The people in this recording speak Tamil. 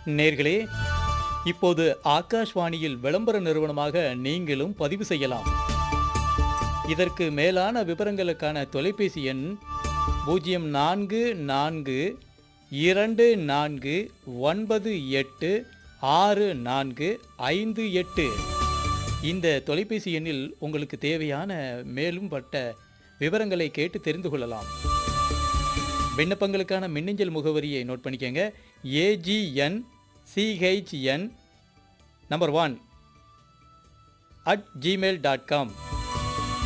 நேர்களே இப்போது ஆகாஷ்வாணியில் விளம்பர நிறுவனமாக நீங்களும் பதிவு செய்யலாம் இதற்கு மேலான விவரங்களுக்கான தொலைபேசி எண் பூஜ்ஜியம் நான்கு நான்கு இரண்டு நான்கு ஒன்பது எட்டு ஆறு நான்கு ஐந்து எட்டு இந்த தொலைபேசி எண்ணில் உங்களுக்கு தேவையான மேலும் பட்ட விவரங்களை கேட்டு தெரிந்து கொள்ளலாம் விண்ணப்பங்களுக்கான மின்னஞ்சல் முகவரியை நோட் பண்ணிக்கங்க AGN CHN number one at Gmail dot com